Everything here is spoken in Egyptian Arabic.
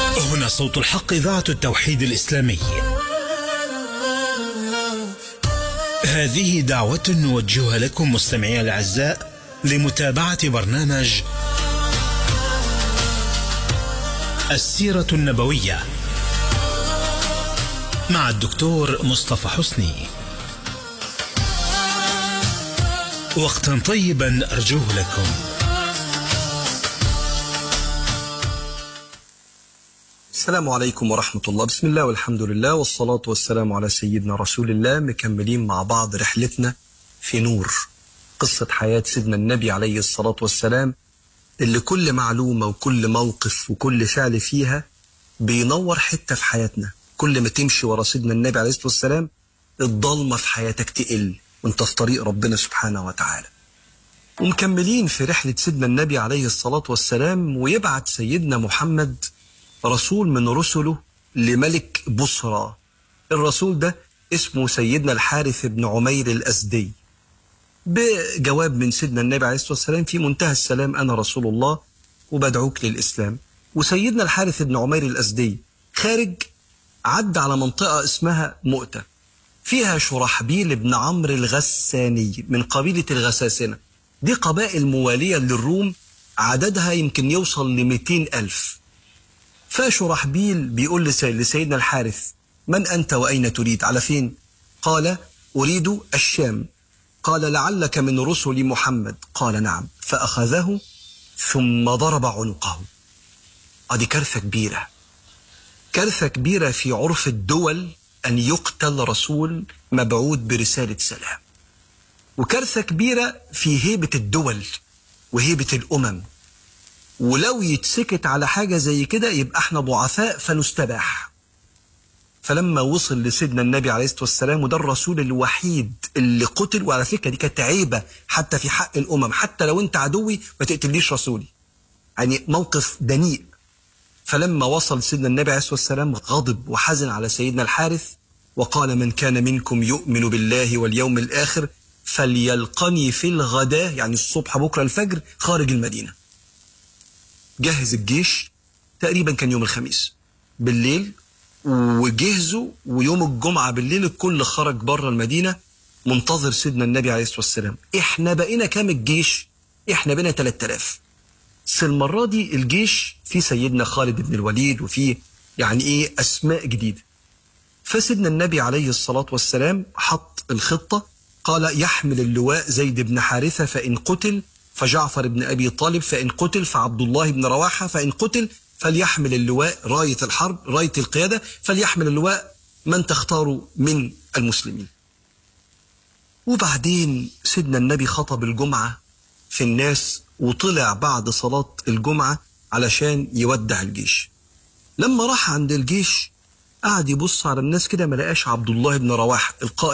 هنا صوت الحق إذاعة التوحيد الإسلامي هذه دعوة نوجهها لكم مستمعي الأعزاء لمتابعة برنامج السيرة النبوية مع الدكتور مصطفى حسني وقتا طيبا أرجوه لكم السلام عليكم ورحمة الله بسم الله والحمد لله والصلاة والسلام على سيدنا رسول الله مكملين مع بعض رحلتنا في نور قصة حياة سيدنا النبي عليه الصلاة والسلام اللي كل معلومة وكل موقف وكل فعل فيها بينور حتة في حياتنا كل ما تمشي ورا سيدنا النبي عليه الصلاة والسلام الضلمة في حياتك تقل وانت في طريق ربنا سبحانه وتعالى ومكملين في رحلة سيدنا النبي عليه الصلاة والسلام ويبعت سيدنا محمد رسول من رسله لملك بصرى الرسول ده اسمه سيدنا الحارث بن عمير الأزدي بجواب من سيدنا النبي عليه الصلاة والسلام في منتهى السلام أنا رسول الله وبدعوك للإسلام وسيدنا الحارث بن عمير الأزدي خارج عدى على منطقة اسمها مؤتة فيها شرحبيل بن عمرو الغساني من قبيلة الغساسنة دي قبائل موالية للروم عددها يمكن يوصل ل 200 ألف فشرحبيل بيقول لسي- لسيدنا الحارث من أنت وأين تريد على فين قال أريد الشام قال لعلك من رسل محمد قال نعم فأخذه ثم ضرب عنقه هذه كارثة كبيرة كارثة كبيرة في عرف الدول أن يقتل رسول مبعوث برسالة سلام وكارثة كبيرة في هيبة الدول وهيبة الأمم ولو يتسكت على حاجة زي كده يبقى احنا ضعفاء فنستباح فلما وصل لسيدنا النبي عليه الصلاة والسلام وده الرسول الوحيد اللي قتل وعلى فكرة دي كانت عيبة حتى في حق الأمم حتى لو أنت عدوي ما تقتليش رسولي يعني موقف دنيء فلما وصل سيدنا النبي عليه الصلاة والسلام غضب وحزن على سيدنا الحارث وقال من كان منكم يؤمن بالله واليوم الآخر فليلقني في الغداء يعني الصبح بكرة الفجر خارج المدينة جهز الجيش تقريبا كان يوم الخميس بالليل وجهزوا ويوم الجمعة بالليل الكل خرج بره المدينة منتظر سيدنا النبي عليه الصلاة والسلام احنا بقينا كام الجيش احنا بقينا 3000 بس المرة دي الجيش في سيدنا خالد بن الوليد وفي يعني ايه اسماء جديدة فسيدنا النبي عليه الصلاة والسلام حط الخطة قال يحمل اللواء زيد بن حارثة فإن قتل فجعفر بن أبي طالب فإن قتل فعبد الله بن رواحة فإن قتل فليحمل اللواء راية الحرب راية القيادة فليحمل اللواء من تختار من المسلمين وبعدين سيدنا النبي خطب الجمعة في الناس وطلع بعد صلاة الجمعة علشان يودع الجيش لما راح عند الجيش قعد يبص على الناس كده ما لقاش عبد الله بن رواحة القائد